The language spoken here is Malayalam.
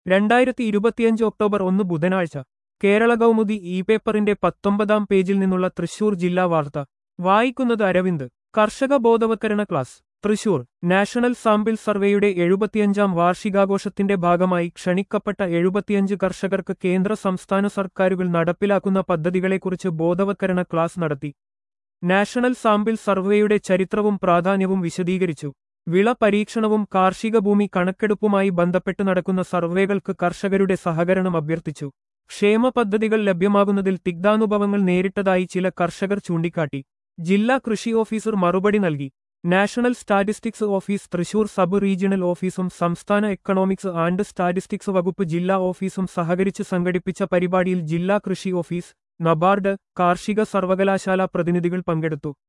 രണ്ടായിരത്തി ഇരുപത്തിയഞ്ച് ഒക്ടോബർ ഒന്ന് ബുധനാഴ്ച കേരള കൗമുദി ഇ പേപ്പറിന്റെ പത്തൊമ്പതാം പേജിൽ നിന്നുള്ള തൃശൂർ ജില്ലാ വാർത്ത വായിക്കുന്നത് അരവിന്ദ് കർഷക ബോധവത്കരണ ക്ലാസ് തൃശൂർ നാഷണൽ സാമ്പിൾ സർവേയുടെ എഴുപത്തിയഞ്ചാം വാർഷികാഘോഷത്തിന്റെ ഭാഗമായി ക്ഷണിക്കപ്പെട്ട എഴുപത്തിയഞ്ച് കർഷകർക്ക് കേന്ദ്ര സംസ്ഥാന സർക്കാരുകൾ നടപ്പിലാക്കുന്ന പദ്ധതികളെക്കുറിച്ച് ബോധവത്കരണ ക്ലാസ് നടത്തി നാഷണൽ സാമ്പിൾ സർവേയുടെ ചരിത്രവും പ്രാധാന്യവും വിശദീകരിച്ചു വിള പരീക്ഷണവും കാർഷിക ഭൂമി കണക്കെടുപ്പുമായി ബന്ധപ്പെട്ട് നടക്കുന്ന സർവേകൾക്ക് കർഷകരുടെ സഹകരണം അഭ്യർത്ഥിച്ചു ക്ഷേമ പദ്ധതികൾ ലഭ്യമാകുന്നതിൽ തിഗ്ധാനുഭവങ്ങൾ നേരിട്ടതായി ചില കർഷകർ ചൂണ്ടിക്കാട്ടി ജില്ലാ കൃഷി ഓഫീസർ മറുപടി നൽകി national statistics office Thrissur sub regional ഓഫീസും സംസ്ഥാന എക്കണോമിക്സ് ആൻഡ് സ്റ്റാറ്റിസ്റ്റിക്സ് വകുപ്പ് ജില്ലാ ഓഫീസും സഹകരിച്ച് സംഘടിപ്പിച്ച പരിപാടിയിൽ ജില്ലാ കൃഷി ഓഫീസ് നബാർഡ് കാർഷിക സർവകലാശാല പ്രതിനിധികൾ പങ്കെടുത്തു